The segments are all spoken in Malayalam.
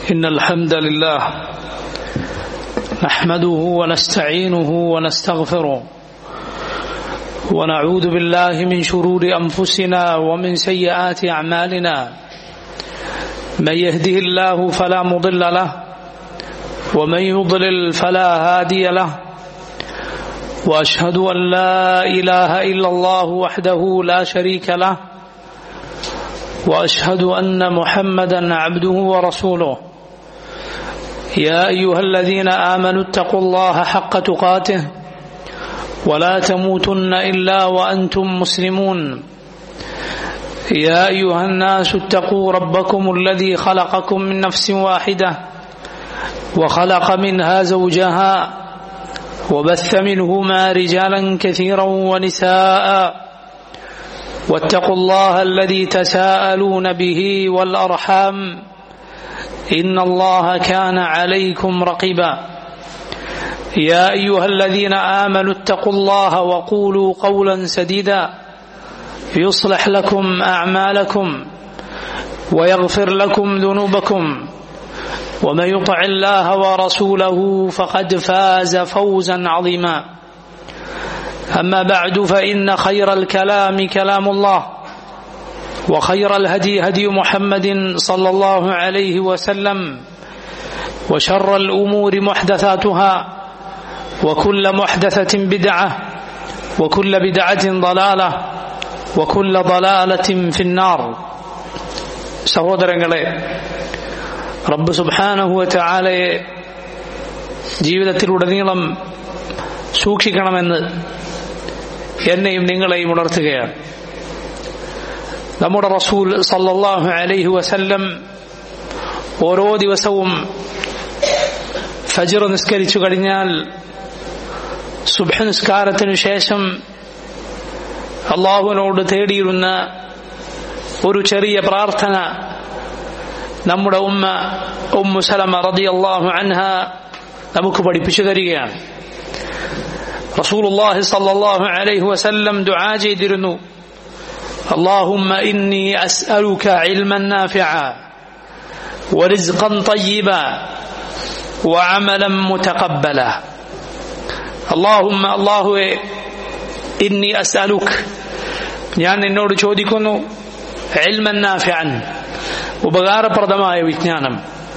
إن الحمد لله نحمده ونستعينه ونستغفره ونعوذ بالله من شرور أنفسنا ومن سيئات أعمالنا من يهده الله فلا مضل له ومن يضلل فلا هادي له واشهد ان لا اله الا الله وحده لا شريك له واشهد ان محمدا عبده ورسوله يا ايها الذين امنوا اتقوا الله حق تقاته ولا تموتن الا وانتم مسلمون يا ايها الناس اتقوا ربكم الذي خلقكم من نفس واحده وخلق منها زوجها وبث منهما رجالا كثيرا ونساء واتقوا الله الذي تساءلون به والارحام ان الله كان عليكم رقيبا يا ايها الذين امنوا اتقوا الله وقولوا قولا سديدا يصلح لكم اعمالكم ويغفر لكم ذنوبكم ومن يطع الله ورسوله فقد فاز فوزا عظيما اما بعد فان خير الكلام كلام الله وخير الهدي هدي محمد صلى الله عليه وسلم وشر الامور محدثاتها وكل محدثه بدعه وكل بدعه ضلاله وكل ضلاله في النار സഹോദരങ്ങളെ റബ്ബ് സുബാനഹുവ ചാലയെ ജീവിതത്തിലുടനീളം സൂക്ഷിക്കണമെന്ന് എന്നെയും നിങ്ങളെയും ഉണർത്തുകയാണ് നമ്മുടെ റസൂൽ സല്ലല്ലാഹു അലൈഹി വസല്ലം ഓരോ ദിവസവും ഫജർ നിസ്കരിച്ചു കഴിഞ്ഞാൽ സുബഹ നിസ്കാരത്തിനു ശേഷം അള്ളാഹുവിനോട് തേടിയിരുന്ന ഒരു ചെറിയ പ്രാർത്ഥന നമ്മുടെ ഉമ്മ ഉമ്മു സലമ റളിയല്ലാഹു അൻഹ നമുക്ക് പഠിപ്പിച്ചു തരികയാണ് റസൂലുള്ളാഹി സ്വല്ലല്ലാഹു അലൈഹി വസല്ലം ദുആ ചെയ്തിരുന്നു اللهم إني أسألك علما نافعا ورزقا طيبا وعملا متقبلا اللهم الله إني أسألك ഞാൻ നിന്നോട് ചോദിക്കുന്നു علما نافعا ഉപകാരപ്രദമായ വിജ്ഞാനം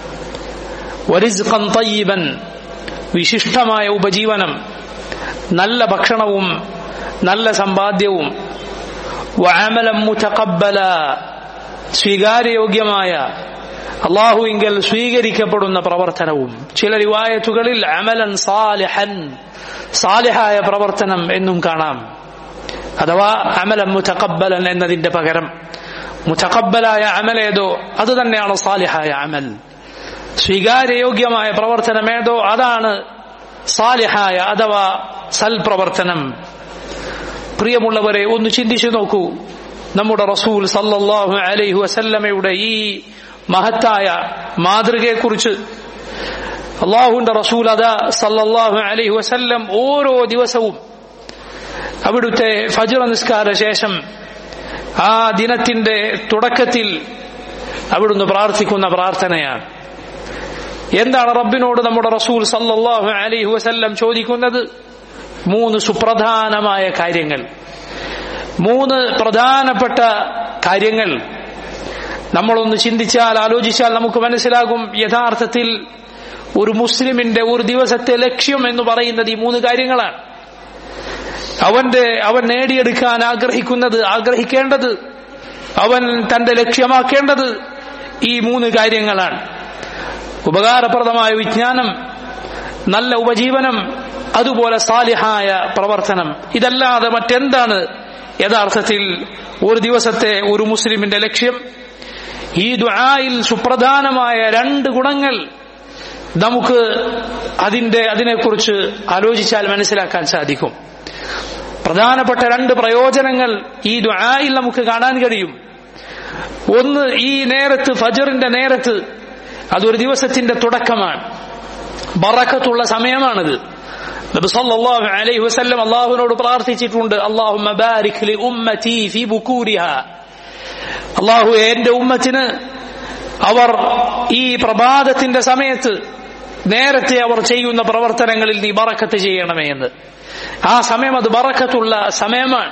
വരിസ്ഖൻ തയ്യിബൻ വിശിഷ്ടമായ ഉപജീവനം നല്ല ഭക്ഷണവും നല്ല സമ്പാദ്യവും വഅമലം മുതഖബ്ബല സ്വീകാര്യയോഗ്യമായ അള്ളാഹുവിങ്കൽ സ്വീകരിക്കപ്പെടുന്ന പ്രവർത്തനവും ചില റിവായത്തുകളിൽ അമലൻ സാലിഹൻ സാലിഹായ പ്രവർത്തനം എന്നും കാണാം അഥവാ അമലം മുതഖബ്ബലൻ എന്നതിന്റെ പകരം മുതക്കബലായ അമലേതോ അത് തന്നെയാണ് സാലിഹായ അമൽ സ്വീകാര്യയോഗ്യമായ പ്രവർത്തനമേതോ അതാണ് സാലിഹായ അഥവാ സൽപ്രവർത്തനം പ്രിയമുള്ളവരെ ഒന്ന് ചിന്തിച്ചു നോക്കൂ നമ്മുടെ റസൂൽ സല്ലല്ലാഹു അലൈഹി വസല്ലമയുടെ ഈ മഹത്തായ മാതൃകയെക്കുറിച്ച് അള്ളാഹുവിന്റെ റസൂൽ അതാ സല്ലല്ലാഹു അലൈഹി വസല്ലം ഓരോ ദിവസവും അവിടുത്തെ ഫജ്ർ നിസ്കാര ശേഷം ആ ദിനത്തിന്റെ തുടക്കത്തിൽ അവിടുന്ന് പ്രാർത്ഥിക്കുന്ന പ്രാർത്ഥനയാണ് എന്താണ് റബ്ബിനോട് നമ്മുടെ റസൂൽ സല്ലല്ലാഹു അലൈഹി വസല്ലം ചോദിക്കുന്നത് മൂന്ന് സുപ്രധാനമായ കാര്യങ്ങൾ മൂന്ന് പ്രധാനപ്പെട്ട കാര്യങ്ങൾ നമ്മളൊന്ന് ചിന്തിച്ചാൽ ആലോചിച്ചാൽ നമുക്ക് മനസ്സിലാകും യഥാർത്ഥത്തിൽ ഒരു മുസ്ലിമിന്റെ ഒരു ദിവസത്തെ ലക്ഷ്യം എന്ന് പറയുന്നത് ഈ മൂന്ന് കാര്യങ്ങളാണ് അവന്റെ അവൻ നേടിയെടുക്കാൻ ആഗ്രഹിക്കുന്നത് ആഗ്രഹിക്കേണ്ടത് അവൻ തന്റെ ലക്ഷ്യമാക്കേണ്ടത് ഈ മൂന്ന് കാര്യങ്ങളാണ് ഉപകാരപ്രദമായ വിജ്ഞാനം നല്ല ഉപജീവനം അതുപോലെ സാലിഹായ പ്രവർത്തനം ഇതല്ലാതെ മറ്റെന്താണ് യഥാർത്ഥത്തിൽ ഒരു ദിവസത്തെ ഒരു മുസ്ലിമിന്റെ ലക്ഷ്യം ഈ ദുആയിൽ സുപ്രധാനമായ രണ്ട് ഗുണങ്ങൾ നമുക്ക് അതിന്റെ അതിനെക്കുറിച്ച് ആലോചിച്ചാൽ മനസ്സിലാക്കാൻ സാധിക്കും പ്രധാനപ്പെട്ട രണ്ട് പ്രയോജനങ്ങൾ ഈ ദുആയിൽ നമുക്ക് കാണാൻ കഴിയും ഒന്ന് ഈ നേരത്ത് ഫജറിന്റെ നേരത്ത് അതൊരു ദിവസത്തിന്റെ തുടക്കമാണ് ബറക്കത്തുള്ള സമയമാണിത് നബി സല്ലല്ലാഹു അലൈഹി വസല്ലം അള്ളാഹുവിനോട് പ്രാർത്ഥിച്ചിട്ടുണ്ട് അല്ലാഹുമ്മ ബാരിക് ലി ഉമ്മതി ഫി ബുകൂരിഹ അള്ളാഹു എന്റെ ഉമ്മത്തിന് അവർ ഈ പ്രഭാതത്തിന്റെ സമയത്ത് നേരത്തെ അവർ ചെയ്യുന്ന പ്രവർത്തനങ്ങളിൽ നീ ബറക്കത്ത് ചെയ്യണമേ എന്ന് ആ സമയം അത് ബറക്കത്തുള്ള സമയമാണ്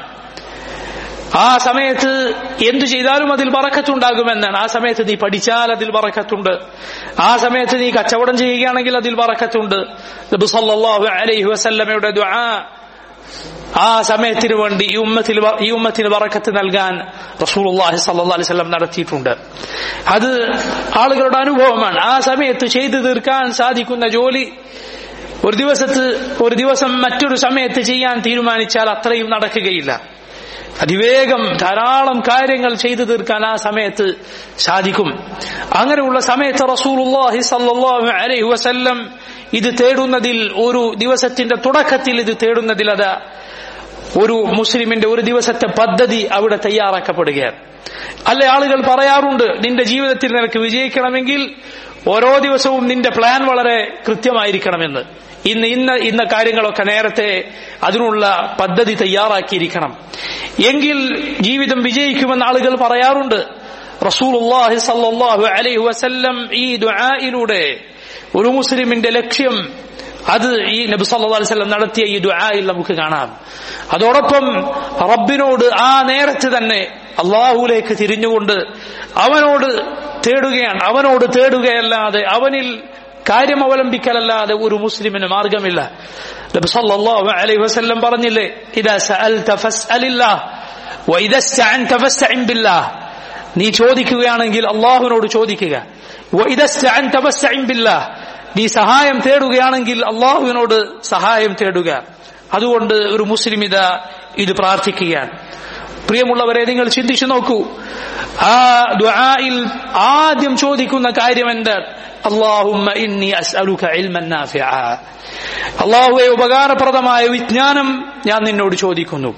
ആ സമയത്ത് എന്തു ചെയ്താലും അതിൽ ബറക്കത്തുണ്ടാകുമെന്നാണ് ആ സമയത്ത് നീ പഠിച്ചാൽ അതിൽ ബറക്കത്തുണ്ട് ആ സമയത്ത് നീ കച്ചവടം ചെയ്യുകയാണെങ്കിൽ അതിൽ ബറക്കത്തുണ്ട് നബി സല്ലല്ലാഹു അലൈഹി വസല്ലമയുടെ ദുആ ആ സമയത്തിന് വേണ്ടി ഈ ഉമ്മത്തിൽ ഈ ഉമ്മത്തിന് ബറക്കത്ത് നൽകാൻ റസൂലുള്ളാഹി സല്ലല്ലാഹു അലൈഹി വസല്ലം നടത്തിയിട്ടുണ്ട് അത് ആളുകളുടെ അനുഭവമാണ് ആ സമയത്ത് ചെയ്തു തീർക്കാൻ സാധിക്കുന്ന ജോലി ഒരു ദിവസത്ത് ഒരു ദിവസം മറ്റൊരു സമയത്ത് ചെയ്യാൻ തീരുമാനിച്ചാൽ അത്രയും നടക്കുകയില്ല അതിവേഗം ധാരാളം കാര്യങ്ങൾ ചെയ്തു തീർക്കാൻ ആ സമയത്ത് സാധിക്കും അങ്ങനെയുള്ള സമയത്ത് റസൂലുള്ളാഹി സല്ലല്ലാഹു അലൈഹി വസല്ലം ഇത് തേടുന്നതിൽ ഒരു ദിവസത്തിന്റെ തുടക്കത്തിൽ ഇത് തേടുന്നതിൽ അതാ ഒരു മുസ്ലിമിന്റെ ഒരു ദിവസത്തെ പദ്ധതി അവിടെ തയ്യാറാക്കപ്പെടുകയാണ് അല്ലെ ആളുകൾ പറയാറുണ്ട് നിന്റെ ജീവിതത്തിൽ നിനക്ക് വിജയിക്കണമെങ്കിൽ ഓരോ ദിവസവും നിന്റെ പ്ലാൻ വളരെ കൃത്യമായിരിക്കണമെന്ന് ഇന്ന് ഇന്ന ഇന്ന കാര്യങ്ങളൊക്കെ നേരത്തെ അതിനുള്ള പദ്ധതി തയ്യാറാക്കിയിരിക്കണം എങ്കിൽ ജീവിതം വിജയിക്കുമെന്ന് ആളുകൾ പറയാറുണ്ട് റസൂലുള്ളാഹി സല്ലല്ലാഹു അലൈഹി വസല്ലം ഈ ദുആയിലൂടെ ഒരു മുസ്ലിമിന്റെ ലക്ഷ്യം അത് ഈ നബി സല്ലല്ലാഹു അലൈഹി വസല്ലം നടത്തിയ ഈ ദുആയിൽ നമുക്ക് കാണാം അതോടൊപ്പം റബ്ബിനോട് ആ നേരത്ത് തന്നെ അള്ളാഹുലേക്ക് തിരിഞ്ഞുകൊണ്ട് അവനോട് തേടുകയാണ് അവനോട് തേടുകയല്ലാതെ അവനിൽ കാര്യം അവലംബിക്കലല്ലാതെ ഒരു മുസ്ലിമിന് മാർഗമില്ല നബി സല്ലല്ലാഹു അലൈഹി വസല്ലം പറഞ്ഞില്ലേ ഇദാ സഅൽത ഫസ്അലില്ലാഹ് വഇദാ ഇസ്തഅൻത ഫസ്തഇൻ ബില്ലാഹ് നീ ചോദിക്കുകയാണെങ്കിൽ അള്ളാഹുവിനോട് ചോദിക്കുക വഇദാ ഇസ്തഅൻത ഫസ്തഇൻ ബില്ലാഹ് നീ സഹായം തേടുകയാണെങ്കിൽ അള്ളാഹുവിനോട് സഹായം തേടുക അതുകൊണ്ട് ഒരു മുസ്ലിം ഇത ഇത് പ്രാർത്ഥിക്കുകയാണ് പ്രിയമുള്ളവരെ നിങ്ങൾ ചിന്തിച്ചു നോക്കൂ ആ ദുആയിൽ ആദ്യം ചോദിക്കുന്ന കാര്യം എന്താണ് അള്ളാഹുമ്മ ഇന്നി അസ്അലുക ഇൽമൻ നാഫിഅ അള്ളാഹുവെ ഉപകാരപ്രദമായ വിജ്ഞാനം ഞാൻ നിന്നോട് ചോദിക്കുന്നു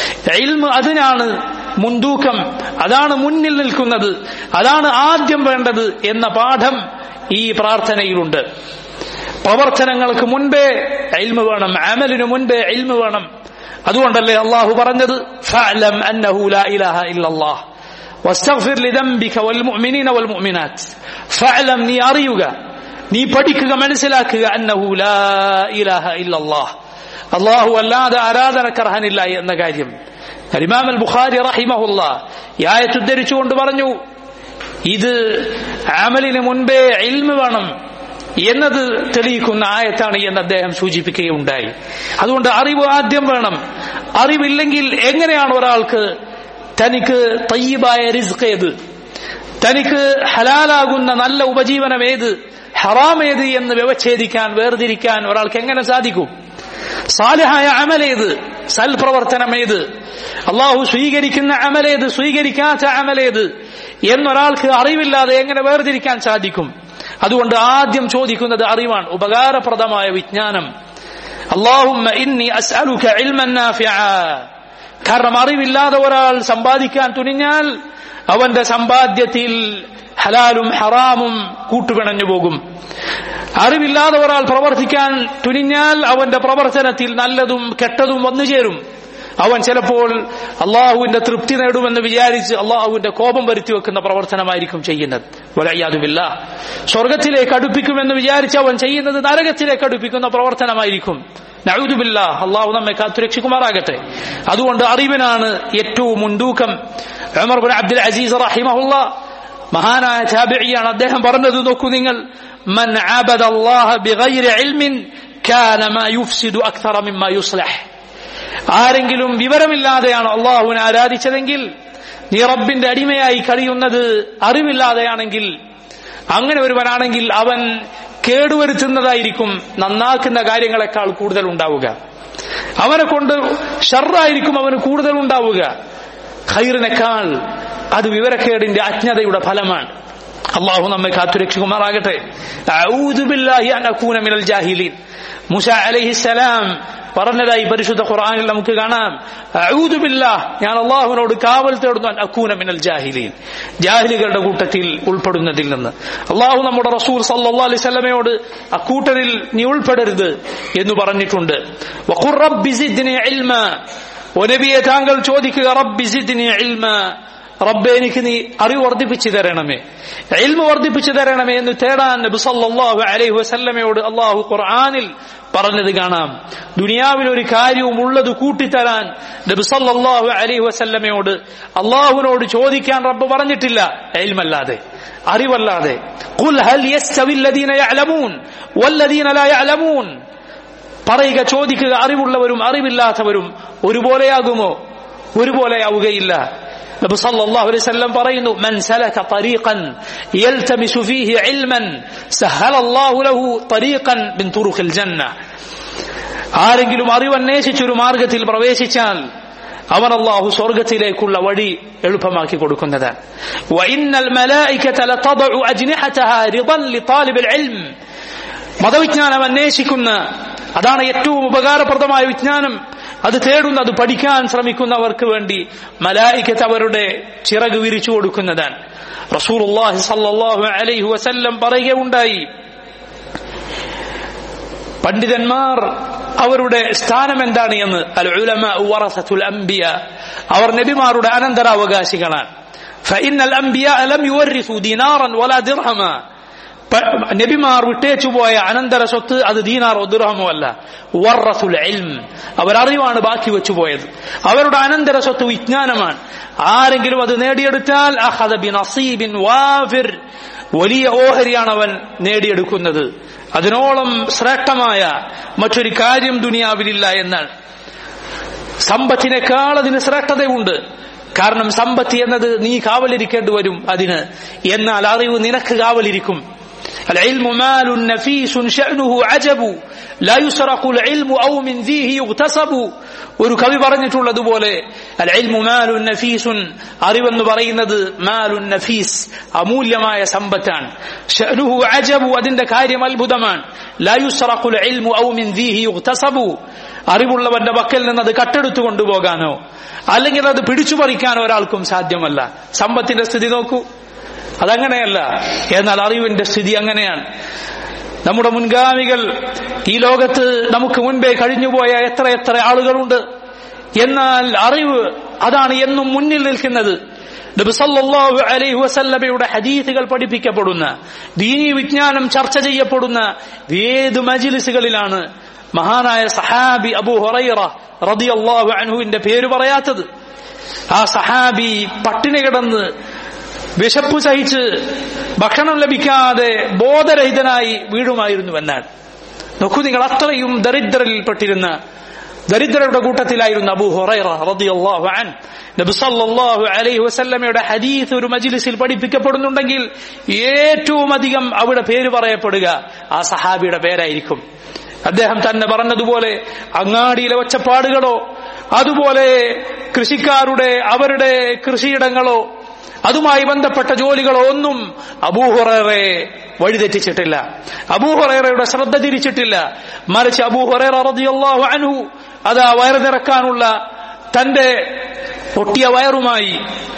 ഇൽമ് അതിനാണ് മുൻതൂക്കം അതാണ് മുന്നിൽ നിൽക്കുന്നത് അതാണ് ആദ്യം വേണ്ടത് എന്ന പാഠം ഈ പ്രാർത്ഥനയിലുണ്ട് പ്രവർത്തനങ്ങൾക്ക് മുൻപേ ഇൽമ് വേണം അമലിനു മുൻപേ ഇൽമ് വേണം അതുകൊണ്ടല്ലേ അള്ളാഹു പറഞ്ഞത് ഫഅലം അന്നഹു ലാ ഇലാഹ ഇല്ലല്ലാഹ് واستغفر لذنبك والمؤمنين والمؤمنات فاعلم നീ അറിയുക നീ പഠിക്കുക മനസ്സിലാക്കുക അന്നഹു ലാ ഇലാഹ ഇല്ലല്ലാഹ് അള്ളാഹു അല്ലാതെ ആരാധനക്കർഹനില്ല എന്ന കാര്യം ഇമാം അൽ ബുഖാരി റഹിമഹുല്ല ഈ ആയത്ത് ഉദ്ധരിച്ചുകൊണ്ട് പറഞ്ഞു ഇത് അമലിന് മുൻപേ ഇൽമ് വേണം എന്നത് തെളിയിക്കുന്ന ആയത്താണ് എന്ന് അദ്ദേഹം സൂചിപ്പിക്കുകയുണ്ടായി അതുകൊണ്ട് അറിവ് ആദ്യം വേണം അറിവില്ലെങ്കിൽ എങ്ങനെയാണ് ഒരാൾക്ക് തനിക്ക് തയ്യബായ റിസ്ക് ഏത് തനിക്ക് ഹലാലാകുന്ന നല്ല ഉപജീവനം ഏത് ഹറാം ഏത് എന്ന് വ്യവച്ഛേദിക്കാൻ വേർതിരിക്കാൻ ഒരാൾക്ക് എങ്ങനെ സാധിക്കും സാലിഹായ അമലേത് സൽപ്രവർത്തനം ഏത് അള്ളാഹു സ്വീകരിക്കുന്ന അമലേത് സ്വീകരിക്കാത്ത അമലേത് എന്നൊരാൾക്ക് അറിവില്ലാതെ എങ്ങനെ വേർതിരിക്കാൻ സാധിക്കും അതുകൊണ്ട് ആദ്യം ചോദിക്കുന്നത് അറിവാണ് ഉപകാരപ്രദമായ വിജ്ഞാനം അള്ളാഹുമ്മ ഇന്നി അസ്അലുക ഇൽമൻ നാഫിഅ കാരണം അറിവില്ലാതെ ഒരാൾ സമ്പാദിക്കാൻ തുനിഞ്ഞാൽ അവന്റെ സമ്പാദ്യത്തിൽ ഹലാലും ഹറാമും കൂട്ടുപിണഞ്ഞു പോകും അറിവില്ലാതെ ഒരാൾ പ്രവർത്തിക്കാൻ തുനിഞ്ഞാൽ അവന്റെ പ്രവർത്തനത്തിൽ നല്ലതും കെട്ടതും വന്നു ചേരും അവൻ ചിലപ്പോൾ അള്ളാഹുവിന്റെ തൃപ്തി നേടുമെന്ന് വിചാരിച്ച് അള്ളാഹുവിന്റെ കോപം വരുത്തി വെക്കുന്ന പ്രവർത്തനമായിരിക്കും ചെയ്യുന്നത് വലയ്യാതുമില്ല സ്വർഗത്തിലേക്ക് അടുപ്പിക്കുമെന്ന് വിചാരിച്ച് അവൻ ചെയ്യുന്നത് നരകത്തിലേക്ക് അടുപ്പിക്കുന്ന പ്രവർത്തനമായിരിക്കും നഴുതുമില്ല അള്ളാഹു നമ്മെ കാത്തുരക്ഷിക്കുമാറാകട്ടെ അതുകൊണ്ട് അറിവിനാണ് ഏറ്റവും മുൻതൂക്കം ഉമർ ബിൻ അബ്ദുൽ അസീസ് റഹിമഹുല്ല മഹാനായ ചാബിയാണ് അദ്ദേഹം പറഞ്ഞത് നോക്കൂ നിങ്ങൾ മൻ ആബദ അല്ലാഹ ബിഗൈരി ഇൽമിൻ കാന മാ യുഫ്സിദു അക്തറ മിമ്മ യുസ്ലഹ് ആരെങ്കിലും വിവരമില്ലാതെയാണ് അള്ളാഹുവിനെ ആരാധിച്ചതെങ്കിൽ നീ റബ്ബിന്റെ അടിമയായി കഴിയുന്നത് അറിവില്ലാതെയാണെങ്കിൽ അങ്ങനെ ഒരുവനാണെങ്കിൽ അവൻ കേടുവരുത്തുന്നതായിരിക്കും നന്നാക്കുന്ന കാര്യങ്ങളെക്കാൾ കൂടുതൽ ഉണ്ടാവുക അവനെ കൊണ്ട് ഷർറായിരിക്കും അവന് കൂടുതൽ ഉണ്ടാവുക ഖൈറിനേക്കാൾ അത് വിവരക്കേടിന്റെ അജ്ഞതയുടെ ഫലമാണ് അള്ളാഹു നമ്മെ കാത്തുരക്ഷിക്കുമാറാകട്ടെ മുസ അലഹിസലാം പറഞ്ഞതായി പരിശുദ്ധ ഖുർആനിൽ നമുക്ക് കാണാം ഔദുബില്ലാ ഞാൻ അള്ളാഹുവിനോട് കാവൽ തേടുന്നു അക്കൂന മിനൽ ജാഹിലീൻ ജാഹിലികളുടെ കൂട്ടത്തിൽ ഉൾപ്പെടുന്നതിൽ നിന്ന് അള്ളാഹു നമ്മുടെ റസൂൽ സല്ലാ അലൈഹി സ്വലമയോട് അക്കൂട്ടരിൽ നീ ഉൾപ്പെടരുത് എന്ന് പറഞ്ഞിട്ടുണ്ട് ഒനബിയെ താങ്കൾ ചോദിക്കുക റബ്ബി സിദ്നി ഇൽമ റബ്ബെ എനിക്ക് നീ അറിവ് വർദ്ധിപ്പിച്ചു തരണമേ എൽമ വർദ്ധിപ്പിച്ചു തരണമേ എന്ന് തേടാൻ നബി സല്ലല്ലാഹു അലൈഹി വസല്ലമയോട് അള്ളാഹു ഖുർആനിൽ പറഞ്ഞത് കാണാം ദുനിയാവിൽ ഒരു കാര്യവും ഉള്ളത് കൂട്ടിത്തരാൻ നബി സല്ലല്ലാഹു അലൈഹി വസല്ലമയോട് അള്ളാഹുവിനോട് ചോദിക്കാൻ റബ്ബ് പറഞ്ഞിട്ടില്ല എൽമല്ലാതെ അറിവല്ലാതെ ഖുൽ ഹൽ യസ്തവി الذين يعلمون والذين لا يعلمون പറയുക ചോദിക്കുക അറിവുള്ളവരും അറിവില്ലാത്തവരും ഒരുപോലെയാകുമോ ഒരുപോലെയാവുകയില്ല നബി സല്ലല്ലാഹു അലൈഹി വസല്ലം പറയുന്നു മൻ സലക طريقا يلتمس فيه علما سهل الله له طريقا من طرق الجنه ആരെങ്കിലും അറിവന്വേഷിച്ച് ഒരു മാർഗത്തിൽ പ്രവേശിച്ചാൽ അവൻ അള്ളാഹു സ്വർഗത്തിലേക്കുള്ള വഴി എളുപ്പമാക്കി കൊടുക്കുന്നതാണ് وإن الملائكة لتضع أجنحتها رضا لطالب العلم മതവിജ്ഞാനം അന്വേഷിക്കുന്ന അതാണ് ഏറ്റവും ഉപകാരപ്രദമായ വിജ്ഞാനം അത് തേടുന്ന അത് പഠിക്കാൻ ശ്രമിക്കുന്നവർക്ക് വേണ്ടി മലായിക്കത്ത് അവരുടെ ചിറക് വിരിച്ചു കൊടുക്കുന്നതാണ് റസൂലുള്ളാഹി സല്ലല്ലാഹു അലൈഹി വസല്ലം പറയുകയുണ്ടായി പണ്ഡിതന്മാർ അവരുടെ സ്ഥാനം എന്താണ് എന്ന് അൽ ഉലമ വറസത്തുൽ അംബിയ അവർ നബിമാരുടെ അനന്തരാവകാശികളാണ് فإن الأنبياء لم يورثوا دينارا ولا درهما നബിമാർ വിട്ടേച്ചു പോയ അനന്തര സ്വത്ത് അത് ദീനാറോ ദുർഹമോ അല്ല വർറസുൽ ഇൽം അവരറിവാണ് ബാക്കി വെച്ചു പോയത് അവരുടെ അനന്തര സ്വത്ത് വിജ്ഞാനമാണ് ആരെങ്കിലും അത് നേടിയെടുത്താൽ അഹദ ബിൻ അസീബിൻ വാഫിർ വലിയ ഓഹരിയാണ് അവൻ നേടിയെടുക്കുന്നത് അതിനോളം ശ്രേഷ്ഠമായ മറ്റൊരു കാര്യം ദുനിയാവിലില്ല എന്നാണ് സമ്പത്തിനേക്കാൾ അതിന് ശ്രേഷ്ഠതയുണ്ട് കാരണം സമ്പത്തി എന്നത് നീ കാവലിരിക്കേണ്ടി വരും അതിന് എന്നാൽ അറിവ് നിനക്ക് കാവലിരിക്കും العلم مال نفيس شأنه عجب لا يسرق العلم أو من ذيه يغتصب ഒരു കവി പറഞ്ഞിട്ടുള്ളതുപോലെ അൽഇൽമു മാലുൻ നഫീസുൻ അറിവെന്ന് പറയുന്നത് മാലുൻ നഫീസ് അമൂല്യമായ സമ്പത്താണ് ഷഅനുഹു അജബു അതിന്റെ കാര്യം അത്ഭുതമാണ് ലാ യുസ്റഖുൽ ഇൽമു ഔ മിൻ ദീഹി യുഗ്തസബു അറിവുള്ളവന്റെ പക്കൽ നിന്ന് അത് കട്ടെടുത്തു കൊണ്ടുപോകാനോ അല്ലെങ്കിൽ അത് പിടിച്ചു പറിക്കാനോ ഒരാൾക്കും സാധ്യമല്ല സമ്പത്തിന്റെ സ്ഥിതി നോക്കൂ അതങ്ങനെയല്ല എന്നാൽ അറിവിന്റെ സ്ഥിതി അങ്ങനെയാണ് നമ്മുടെ മുൻഗാമികൾ ഈ ലോകത്ത് നമുക്ക് മുൻപേ കഴിഞ്ഞുപോയ എത്ര എത്ര ആളുകളുണ്ട് എന്നാൽ അറിവ് അതാണ് എന്നും മുന്നിൽ നിൽക്കുന്നത് നബി സല്ലല്ലാഹു അലൈഹി വസല്ലമയുടെ ഹദീസുകൾ പഠിപ്പിക്കപ്പെടുന്ന ദീനി വിജ്ഞാനം ചർച്ച ചെയ്യപ്പെടുന്ന ഏത് മജിലിസുകളിലാണ് മഹാനായ സഹാബി അബൂ ഹുറൈറ റളിയല്ലാഹു അൻഹുവിന്റെ പേര് പറയാത്തത് ആ സഹാബി പട്ടിണി കിടന്ന് വിശപ്പ് സഹിച്ച് ഭക്ഷണം ലഭിക്കാതെ ബോധരഹിതനായി വീഴുമായിരുന്നു എന്നാണ് നോക്കൂ നിങ്ങൾ അത്രയും ദരിദ്രരിൽപ്പെട്ടിരുന്ന ദരിദ്രരുടെ കൂട്ടത്തിലായിരുന്നു അബൂ ഹുറൈറ റളിയല്ലാഹു അൻ നബി സല്ലല്ലാഹു അലൈഹി വസല്ലമയുടെ ഹദീസ് ഒരു മജ്ലിസിൽ പഠിപ്പിക്കപ്പെടുന്നുണ്ടെങ്കിൽ ഏറ്റവും അധികം അവിടെ പേര് പറയപ്പെടുക ആ സഹാബിയുടെ പേരായിരിക്കും അദ്ദേഹം തന്നെ പറഞ്ഞതുപോലെ അങ്ങാടിയിലെ ഒച്ചപ്പാടുകളോ അതുപോലെ കൃഷിക്കാരുടെ അവരുടെ കൃഷിയിടങ്ങളോ അതുമായി ബന്ധപ്പെട്ട ജോലികളോ ഒന്നും അബൂഹുററെ വഴിതെറ്റിച്ചിട്ടില്ല അബൂഹുറയുടെ ശ്രദ്ധ തിരിച്ചിട്ടില്ല മറിച്ച് അബൂഹുറ റളിയല്ലാഹു അൻഹു അതാ വയറ് നിറക്കാനുള്ള തന്റെ പൊട്ടിയ വയറുമായി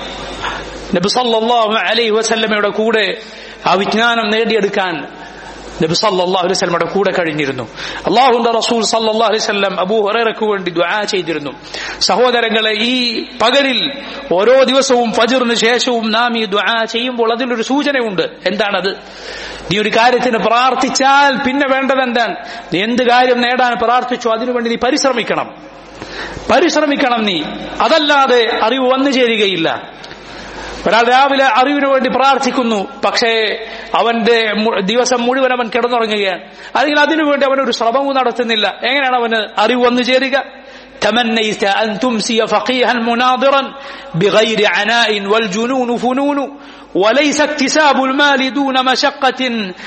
നബി സല്ലല്ലാഹു അലൈഹി വസല്ലമയുടെ കൂടെ ആ വിജ്ഞാനം നേടിയെടുക്കാൻ നബി സല്ലല്ലാഹു അലൈഹി വസല്ലമയുടെ കൂടെ കഴിഞ്ഞിരുന്നു അള്ളാഹുന്റെ റസൂൽ സല്ലല്ലാഹു അലൈഹി വസല്ലം അബൂ ഹുറൈറക്ക് വേണ്ടി ദുആ ചെയ്തിരുന്നു സഹോദരങ്ങളെ ഈ പകലിൽ ഓരോ ദിവസവും ഫജ്റിന് ശേഷവും നാം ഈ ദുആ ചെയ്യുമ്പോൾ അതിലൊരു സൂചനയുണ്ട് എന്താണത് നീ ഒരു കാര്യത്തിന് പ്രാർത്ഥിച്ചാൽ പിന്നെ വേണ്ടത് എന്താണ് നീ എന്ത് കാര്യം നേടാൻ പ്രാർത്ഥിച്ചോ അതിനുവേണ്ടി നീ പരിശ്രമിക്കണം പരിശ്രമിക്കണം നീ അതല്ലാതെ അറിവ് വന്നു ചേരുകയില്ല ഒരാൾ രാവിലെ അറിവിനു വേണ്ടി പ്രാർത്ഥിക്കുന്നു പക്ഷേ അവന്റെ ദിവസം മുഴുവൻ അവൻ കിടന്നുറങ്ങുകയാണ് അല്ലെങ്കിൽ അതിനുവേണ്ടി അവൻ ഒരു ശ്രമവും നടത്തുന്നില്ല എങ്ങനെയാണ് അവന് അറിവ് വന്നു ചേരുക تمنيت أن تمسي فقيها مناظرا بغير عناء والجنون فنون وليس اكتساب المال دون مشقة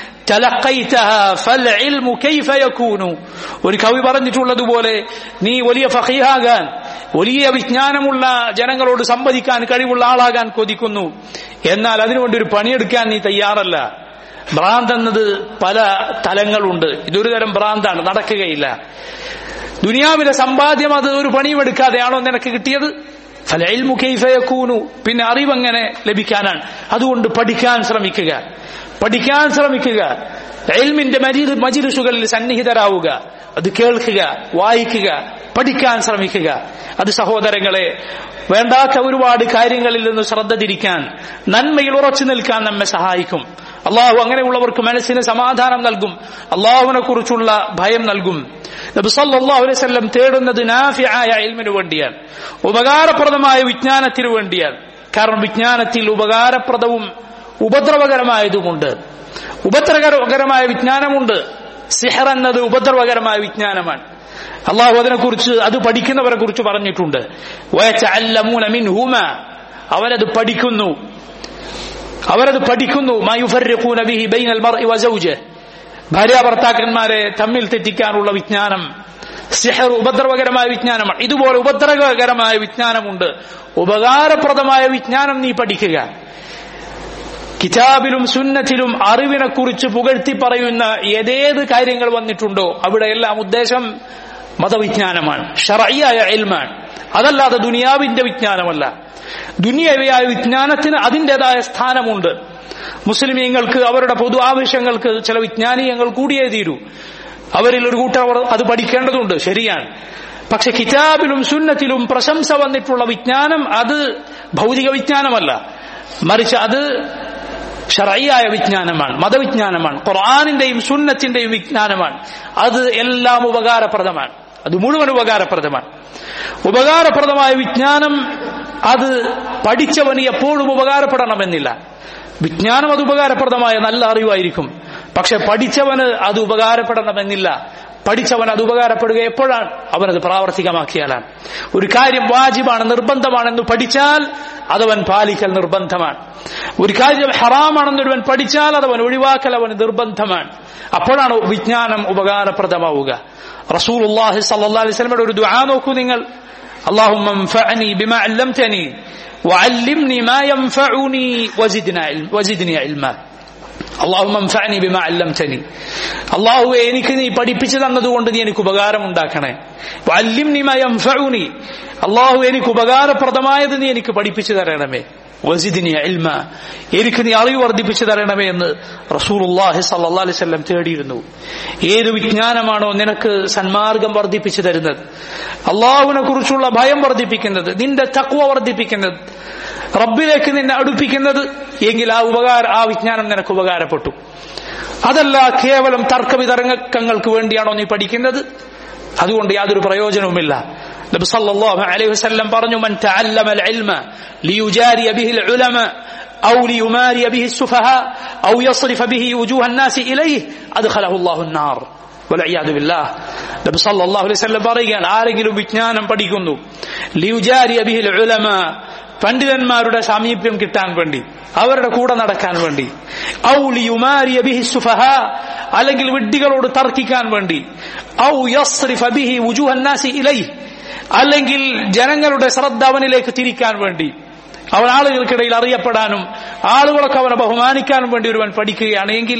تلقيتها فالعلم كيف يكون ഒരു കവി പറഞ്ഞിട്ടുള്ളതുപോലെ നീ വലിയ ഫഖീഹാകാൻ വലിയ വിജ്ഞാനമുള്ള ജനങ്ങളോട് സംവദിക്കാൻ കഴിവുള്ള ആളാകാൻ കൊതിക്കുന്നു എന്നാൽ അതിനുവേണ്ടി ഒരു പണിയെടുക്കാൻ നീ തയ്യാറല്ല ഭ്രാന്ത് എന്നത് പല തലങ്ങളുണ്ട് ഇതൊരു തരം ഭ്രാന്താണ് നടക്കുകയില്ല ദുനിയാവിലെ സമ്പാദ്യം അത് ഒരു പണിയും എടുക്കാതെയാണോ നിനക്ക് കിട്ടിയത് ഫലയിൽമു കൈഫയക്കൂനു പിന്നെ അറിവെങ്ങനെ ലഭിക്കാനാണ് അതുകൊണ്ട് പഠിക്കാൻ ശ്രമിക്കുക പഠിക്കാൻ ശ്രമിക്കുക എൽമിന്റെ മജിലിസുകളിൽ സന്നിഹിതരാവുക അത് കേൾക്കുക വായിക്കുക പഠിക്കാൻ ശ്രമിക്കുക അത് സഹോദരങ്ങളെ വേണ്ടാത്ത ഒരുപാട് കാര്യങ്ങളിൽ നിന്ന് ശ്രദ്ധ തിരിക്കാൻ നന്മയിൽ ഉറച്ചു നിൽക്കാൻ നമ്മെ സഹായിക്കും അള്ളാഹു അങ്ങനെയുള്ളവർക്ക് മനസ്സിന് സമാധാനം നൽകും അള്ളാഹുവിനെ കുറിച്ചുള്ള ഭയം നൽകും നബി സല്ലല്ലാഹു അലൈഹി വസല്ലം തേടുന്നത് നാഫിയായ ഇൽമിനു വേണ്ടിയാണ് ഉപകാരപ്രദമായ വിജ്ഞാനത്തിനു വേണ്ടിയാണ് കാരണം വിജ്ഞാനത്തിൽ ഉപകാരപ്രദവും ഉപദ്രവകരമായതുമുണ്ട് ഉപദ്രവകരമായ വിജ്ഞാനമുണ്ട് സിഹർ എന്നത് ഉപദ്രവകരമായ വിജ്ഞാനമാണ് അള്ളാഹു അതിനെക്കുറിച്ച് അത് പഠിക്കുന്നവരെ കുറിച്ച് പറഞ്ഞിട്ടുണ്ട് അവരത് പഠിക്കുന്നു അവരത് പഠിക്കുന്നു ഭാര്യ ഭർത്താക്കന്മാരെ തമ്മിൽ തെറ്റിക്കാനുള്ള വിജ്ഞാനം സിഹർ ഉപദ്രവകരമായ വിജ്ഞാനമാണ് ഇതുപോലെ ഉപദ്രവകരമായ വിജ്ഞാനമുണ്ട് ഉപകാരപ്രദമായ വിജ്ഞാനം നീ പഠിക്കുക കിതാബിലും സുന്നത്തിലും അറിവിനെ കുറിച്ച് പുകഴ്ത്തി പറയുന്ന ഏതേത് കാര്യങ്ങൾ വന്നിട്ടുണ്ടോ അവിടെയെല്ലാം ഉദ്ദേശം മതവിജ്ഞാനമാണ് ഷറയ്യായ എൽമാണ് അതല്ലാതെ ദുനിയാവിന്റെ വിജ്ഞാനമല്ല ദുനിയവയായ വിജ്ഞാനത്തിന് അതിൻ്റെതായ സ്ഥാനമുണ്ട് മുസ്ലിമീങ്ങൾക്ക് അവരുടെ പൊതു ആവശ്യങ്ങൾക്ക് ചില വിജ്ഞാനീയങ്ങൾ കൂടിയേ തീരൂ അവരിൽ ഒരു കൂട്ടർ അത് പഠിക്കേണ്ടതുണ്ട് ശരിയാണ് പക്ഷെ കിതാബിലും സുന്നത്തിലും പ്രശംസ വന്നിട്ടുള്ള വിജ്ഞാനം അത് ഭൗതിക വിജ്ഞാനമല്ല മറിച്ച് അത് ഷറയ്യായ വിജ്ഞാനമാണ് മതവിജ്ഞാനമാണ് ഖുർആാനിന്റെയും സുന്നത്തിന്റെയും വിജ്ഞാനമാണ് അത് എല്ലാം ഉപകാരപ്രദമാണ് അത് മുഴുവൻ ഉപകാരപ്രദമാണ് ഉപകാരപ്രദമായ വിജ്ഞാനം അത് പഠിച്ചവന് എപ്പോഴും ഉപകാരപ്പെടണമെന്നില്ല വിജ്ഞാനം അത് ഉപകാരപ്രദമായ നല്ല അറിവായിരിക്കും പക്ഷെ പഠിച്ചവന് അത് ഉപകാരപ്പെടണമെന്നില്ല പഠിച്ചവൻ അത് ഉപകാരപ്പെടുക എപ്പോഴാണ് അവനത് പ്രാവർത്തികമാക്കിയാലാണ് ഒരു കാര്യം വാജിബാണ് നിർബന്ധമാണെന്ന് പഠിച്ചാൽ അതവൻ പാലിക്കൽ നിർബന്ധമാണ് ഒരു കാര്യം ഹറാമാണെന്നൊരുവൻ പഠിച്ചാൽ അതവൻ ഒഴിവാക്കൽ അവന് നിർബന്ധമാണ് അപ്പോഴാണ് വിജ്ഞാനം ഉപകാരപ്രദമാവുക റസൂൽ അള്ളാഹി സല്ലാ അലൈസ്മയുടെ ഒരു ദുആ നോക്കൂ നിങ്ങൾ اللهم انفعني بما علمتني وعلمني ما ينفعني وزدنا علم وزدني علما اللهم انفعني بما علمتني അള്ളാഹു എനിക്ക് നീ പഠിപ്പിച്ചു തന്നതുകൊണ്ട് നീ എനിക്ക് ഉപകാരം ഉണ്ടാക്കണേ വല്ലിംനി മാ യൻഫഉനി അള്ളാഹു എനിക്ക് ഉപകാരപ്രദമായത് നീ എനിക്ക് പഠിപ്പിച്ചു തരണമേ വസിദിനി ഇൽമ എനിക്ക് നീ അറിവ് വർദ്ധിപ്പിച്ചു തരണമേ എന്ന് റസൂലുള്ളാഹി സല്ലല്ലാഹു അലൈഹി വസല്ലം തേടിയിരുന്നു ഏത് വിജ്ഞാനമാണോ നിനക്ക് സന്മാർഗം വർദ്ധിപ്പിച്ചു തരുന്നത് അള്ളാഹുവിനെ കുറിച്ചുള്ള ഭയം വർദ്ധിപ്പിക്കുന്നത് നിന്റെ തക്വ വർദ്ധിപ്പിക്കുന്നത് റബ്ബിലേക്ക് നിന്നെ അടുപ്പിക്കുന്നത് എങ്കിൽ ആ ഉപകാര ആ വിജ്ഞാനം നിനക്ക് ഉപകാരപ്പെട്ടു അതല്ല കേവലം തർക്കവിതർക്കങ്ങൾക്ക് വേണ്ടിയാണോ നീ പഠിക്കുന്നത് അതുകൊണ്ട് യാതൊരു പ്രയോജനവുമില്ല നബി സല്ലല്ലാഹു അലൈഹി വസല്ലം പറഞ്ഞു മൻ തഅല്ലമ العلم ليجاري به العلماء أو ليماري به السفهاء أو يصرف به وجوه الناس إليه أدخله الله النار والعياذ بالله നബി സല്ലല്ലാഹു അലൈഹി വസല്ലം പറയുകയാണ് ആരെങ്കിലും വിജ്ഞാനം പഠിക്കുന്നു ലിയുജാരിയ ബിഹിൽ ഉലമ പണ്ഡിതന്മാരുടെ സാമീപ്യം കിട്ടാൻ വേണ്ടി അവരുടെ കൂടെ നടക്കാൻ വേണ്ടി ഔ ലിയുമാരിയ ബിഹി സുഫഹ അല്ലെങ്കിൽ വിഡ്ഢികളോട് തർക്കിക്കാൻ വേണ്ടി ഔ യസ്രിഫ ബിഹി വുജൂഹന്നാസി ഇലൈ അല്ലെങ്കിൽ ജനങ്ങളുടെ ശ്രദ്ധ അവനിലേക്ക് തിരിക്കാൻ വേണ്ടി അവൻ ആളുകൾക്കിടയിൽ അറിയപ്പെടാനും ആളുകളൊക്കെ അവനെ ബഹുമാനിക്കാനും വേണ്ടി ഒരുവൻ പഠിക്കുകയാണ് എങ്കിൽ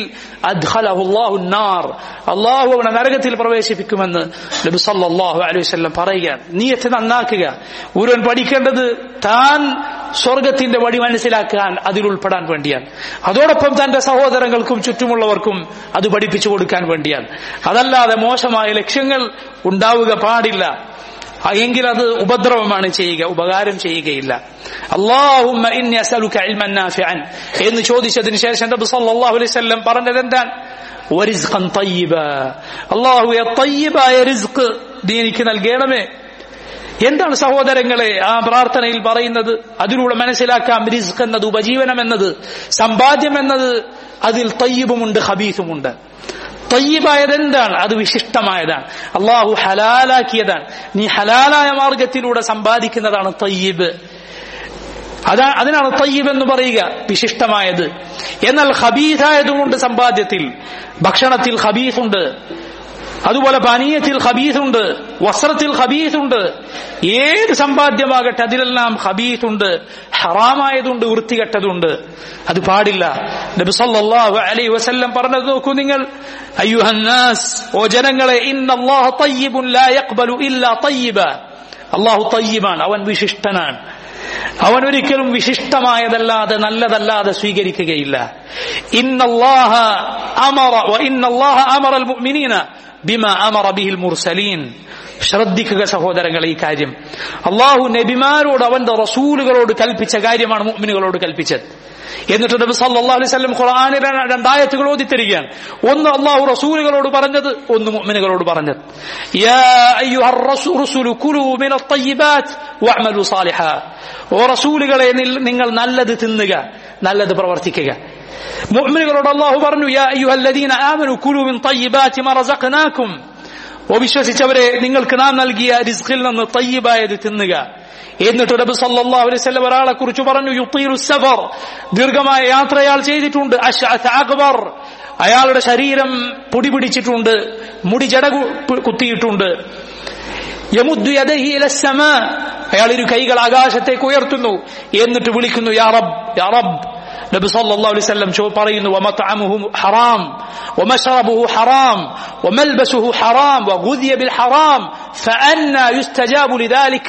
നാർ അള്ളാഹു അവനെ നരകത്തിൽ പ്രവേശിപ്പിക്കുമെന്ന് നബി സല്ലല്ലാഹു അലൈഹി വസല്ലം പറയുകയാണ് നീയത്ത് നന്നാക്കുക ഒരുവൻ പഠിക്കേണ്ടത് താൻ സ്വർഗത്തിന്റെ വഴി മനസ്സിലാക്കാൻ അതിൽ ഉൾപ്പെടാൻ വേണ്ടിയാണ് അതോടൊപ്പം തന്റെ സഹോദരങ്ങൾക്കും ചുറ്റുമുള്ളവർക്കും അത് പഠിപ്പിച്ചു കൊടുക്കാൻ വേണ്ടിയാണ് അതല്ലാതെ മോശമായ ലക്ഷ്യങ്ങൾ ഉണ്ടാവുക പാടില്ല എങ്കിൽ അത് ഉപദ്രവമാണ് ചെയ്യുക ഉപകാരം ചെയ്യുകയില്ല അള്ളാഹുമ്മ ഇന്നി അസ്അലുക ഇൽമൻ നാഫിഅൻ എന്ന് ചോദിച്ചതിന് ശേഷം നബി സല്ലല്ലാഹു അലൈഹി വസല്ലം പറഞ്ഞത് എന്താണ് വരിസ്ഖൻ തയ്യിബ അള്ളാഹുവെ തയ്യിബായ റിസ്ക് നീ എനിക്ക് നൽകണമേ എന്താണ് സഹോദരങ്ങളെ ആ പ്രാർത്ഥനയിൽ പറയുന്നത് അതിലൂടെ മനസ്സിലാക്കാം റിസ്ക് എന്നത് ഉപജീവനം എന്നത് സമ്പാദ്യം എന്നത് അതിൽ തയ്യബുമുണ്ട് ഹബീസുമുണ്ട് തയ്യബായത് എന്താണ് അത് വിശിഷ്ടമായതാണ് അള്ളാഹു ഹലാലാക്കിയതാണ് നീ ഹലാലായ മാർഗത്തിലൂടെ സമ്പാദിക്കുന്നതാണ് തയ്യബ് അതാ അതിനാണ് തയ്യബ് എന്ന് പറയുക വിശിഷ്ടമായത് എന്നാൽ ഹബീസായതുകൊണ്ട് സമ്പാദ്യത്തിൽ ഭക്ഷണത്തിൽ ഹബീസുണ്ട് അതുപോലെ പാനീയത്തിൽ ഹബീസുണ്ട് വസ്ത്രത്തിൽ ഹബീസുണ്ട് ഏത് സമ്പാദ്യമാകട്ടെ അതിലെല്ലാം ഹബീസുണ്ട് ഹറാമായതുണ്ട് വൃത്തികെട്ടതുണ്ട് അത് പാടില്ല നബി സല്ലല്ലാഹു അലൈഹി വസല്ലം പറഞ്ഞത് നോക്കൂ നിങ്ങൾ അയ്യുഹന്നാസ് ഓ ജനങ്ങളെ ഇന്നല്ലാഹു തയ്യിബുൻ ലാ യഖ്ബലു ഇല്ലാ തയ്യിബ അല്ലാഹു തയ്യിബാണ് അവൻ വിശിഷ്ടനാണ് അവൻ ഒരിക്കലും വിശിഷ്ടമായതല്ലാതെ നല്ലതല്ലാതെ സ്വീകരിക്കുകയില്ല ഇന്നല്ലാഹ അമറ വ ഇന്നല്ലാഹ അമറൽ മുഅ്മിനീന ബിമ അമറ ബിഹിൽ മുർസലീൻ ശ്രദ്ധിക്കുക സഹോദരങ്ങളെ ഈ കാര്യം അള്ളാഹു നബിമാരോട് അവന്റെ റസൂലുകളോട് കൽപ്പിച്ച കാര്യമാണ് മുഅ്മിനുകളോട് കൽപ്പിച്ചത് എന്നിട്ട് നബി സല്ലല്ലാഹു അലൈഹി വസല്ലം ഖുർആനിലെ രണ്ടായത്തുകൾ ഓതി തരികയാണ് ഒന്ന് അള്ളാഹു റസൂലുകളോട് പറഞ്ഞത് ഒന്ന് മുഅ്മിനുകളോട് പറഞ്ഞത് യാ അയ്യുഹർ റസൂലു കുലു മിനത് തയ്യിബാത്ത് വഅമലു സാലിഹാ ഓ റസൂലുകളെ നിങ്ങൾ നല്ലത് തിന്നുക നല്ലത് പ്രവർത്തിക്കുക മുഅ്മിനുകളോട് അള്ളാഹു പറഞ്ഞു യാ അയ്യുഹല്ലദീന ആമനു കുലു മിൻ തയ്യിബാത്തി മാ റസഖനാകും ഓ വിശ്വസിച്ചവരെ നിങ്ങൾക്ക് നാം നൽകിയ റിസ്ഖിൽ നിന്ന് തയ്യബായത് തിന്നുക എന്നിട്ട് നബി സല്ലല്ലാഹു അലൈഹി വസല്ലം ഒരാളെ കുറിച്ച് പറഞ്ഞു യുത്തീറു സഫർ ദീർഘമായ യാത്ര അയാൾ ചെയ്തിട്ടുണ്ട് അശ്അത്ത് അക്ബർ അയാളുടെ ശരീരം പൊടി പിടിച്ചിട്ടുണ്ട് മുടി ജട കുത്തിയിട്ടുണ്ട് യമുദ്ദു യദഹി ഇല സമാ അയാൾ ഇരു കൈകൾ ആകാശത്തേക്ക് ഉയർത്തുന്നു എന്നിട്ട് വിളിക്കുന്നു യാ റബ്ബ് യാ റബ്ബ് നബി സല്ലല്ലാഹു അലൈഹി വസല്ലം ചോ പറയുന്നു വമത്അമുഹു ഹറാം വമശ്റബുഹു ഹറാം വമൽബസുഹു ഹറാം വഗുദിയ ബിൽ ഹറാം ഫഅന്ന യുസ്തജാബു ലിദാലിക്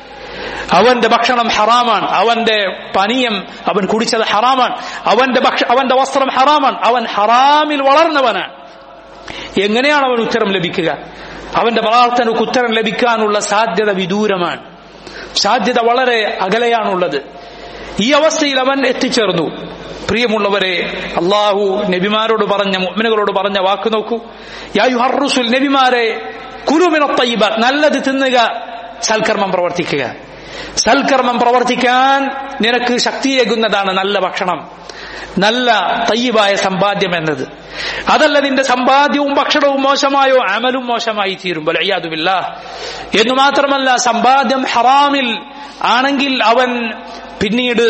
അവന്റെ ഭക്ഷണം ഹറാമാണ് അവന്റെ പനീയം അവൻ കുടിച്ചത് ഹറാമാണ് അവന്റെ ഭക്ഷ അവന്റെ വസ്ത്രം ഹറാമാണ് അവൻ ഹറാമിൽ വളർന്നവനാണ് എങ്ങനെയാണ് അവൻ ഉത്തരം ലഭിക്കുക അവന്റെ പ്രാർത്ഥനക്ക് ഉത്തരം ലഭിക്കാനുള്ള സാധ്യത വിദൂരമാണ് സാധ്യത വളരെ അകലെയാണുള്ളത് ഈ അവസ്ഥയിൽ അവൻ എത്തിച്ചേർന്നു പ്രിയമുള്ളവരെ അള്ളാഹു നബിമാരോട് പറഞ്ഞ മുഅ്മിനുകളോട് പറഞ്ഞ വാക്ക് നോക്കൂ യായു ഹർറുസുൽ നബിമാരെ കുരുമിനത്തയ്യബ നല്ലത് തിന്നുക സൽക്കർമ്മം പ്രവർത്തിക്കുക സൽക്കർമ്മം പ്രവർത്തിക്കാൻ നിനക്ക് ശക്തിയേകുന്നതാണ് നല്ല ഭക്ഷണം നല്ല തയ്യബായ സമ്പാദ്യം എന്നത് അതല്ല നിന്റെ സമ്പാദ്യവും ഭക്ഷണവും മോശമായോ അമലും മോശമായി തീരും ബലയ്യാതുമില്ല എന്നു മാത്രമല്ല സമ്പാദ്യം ഹറാമിൽ ആണെങ്കിൽ അവൻ പിന്നീട്